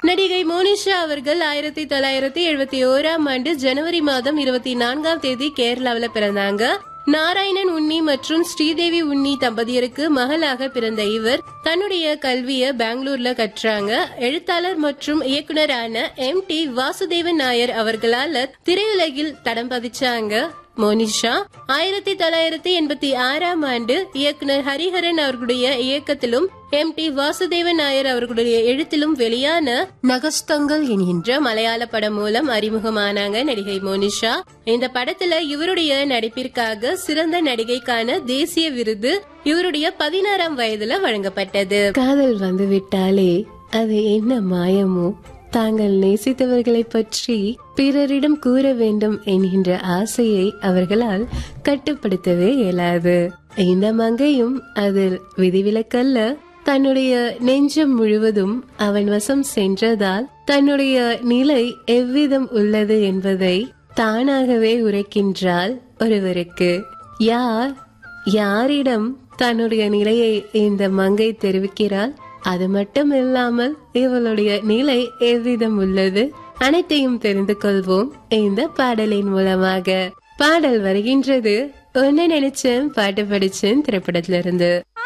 நடிகை மோனிஷா அவர்கள் ஆயிரத்தி தொள்ளாயிரத்தி எழுபத்தி ஓராம் ஆண்டு ஜனவரி மாதம் இருபத்தி நான்காம் தேதி கேரளாவுல பிறந்தாங்க நாராயணன் உன்னி மற்றும் ஸ்ரீதேவி உன்னி தம்பதியருக்கு மகளாக பிறந்த இவர் தன்னுடைய கல்விய பெங்களூர்ல கற்றாங்க எழுத்தாளர் மற்றும் இயக்குனரான எம் டி வாசுதேவன் நாயர் அவர்களால திரையுலகில் தடம் பதிச்சாங்க மோனிஷா ஆயிரத்தி தொள்ளாயிரத்தி எண்பத்தி ஆறாம் ஆண்டு இயக்குனர் ஹரிஹரன் அவர்களுடைய இயக்கத்திலும் எம் டி வாசுதேவன் நாயர் அவர்களுடைய எழுத்திலும் வெளியான நகஸ்தங்கள் என்கின்ற மலையாள படம் மூலம் அறிமுகமானாங்க நடிகை மோனிஷா இந்த படத்துல இவருடைய நடிப்பிற்காக சிறந்த நடிகைக்கான தேசிய விருது இவருடைய பதினாறாம் வயதுல வழங்கப்பட்டது காதல் வந்து விட்டாலே அது என்ன மாயமோ தாங்கள் நேசித்தவர்களை பற்றி பிறரிடம் கூற வேண்டும் என்கின்ற ஆசையை அவர்களால் கட்டுப்படுத்தவே இயலாது இந்த மங்கையும் அதில் விதிவிலக்கல்ல தன்னுடைய நெஞ்சம் முழுவதும் அவன் வசம் சென்றதால் தன்னுடைய நிலை எவ்விதம் உள்ளது என்பதை தானாகவே உரைக்கின்றாள் ஒருவருக்கு யார் யாரிடம் தன்னுடைய நிலையை இந்த மங்கை தெரிவிக்கிறாள் அது மட்டும் இல்லாமல் இவளுடைய நிலை எவ்விதம் உள்ளது அனைத்தையும் தெரிந்து கொள்வோம் இந்த பாடலின் மூலமாக பாடல் வருகின்றது ஒன்னு நினைச்சேன் பாட்டு படிச்சேன் திரைப்படத்திலிருந்து